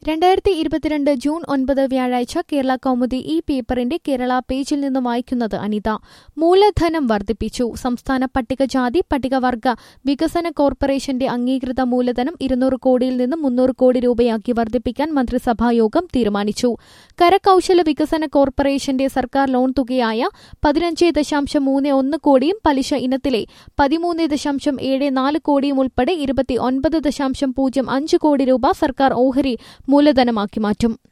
രണ്ടായിരത്തി ഇരുപത്തിരണ്ട് ജൂൺ ഒൻപത് വ്യാഴാഴ്ച കേരള കൗമുദി ഈ പേപ്പറിന്റെ കേരള പേജിൽ നിന്ന് വായിക്കുന്നത് അനിത മൂലധനം വർദ്ധിപ്പിച്ചു സംസ്ഥാന പട്ടികജാതി പട്ടികവർഗ വികസന കോർപ്പറേഷന്റെ അംഗീകൃത മൂലധനം ഇരുന്നൂറ് കോടിയിൽ നിന്ന് മുന്നൂറ് കോടി രൂപയാക്കി വർദ്ധിപ്പിക്കാൻ മന്ത്രിസഭായോഗം തീരുമാനിച്ചു കരകൌശല വികസന കോർപ്പറേഷന്റെ സർക്കാർ ലോൺ തുകയായ പതിനഞ്ച് ദശാംശം മൂന്ന് ഒന്ന് കോടിയും പലിശ ഇനത്തിലെ പതിമൂന്ന് ദശാംശം ഏഴ് നാല് കോടിയും ഉൾപ്പെടെ ഇരുപത്തി ഒൻപത് ദശാംശം പൂജ്യം അഞ്ച് കോടി രൂപ സർക്കാർ ഓഹരി മൂലധനമാക്കി മാറ്റും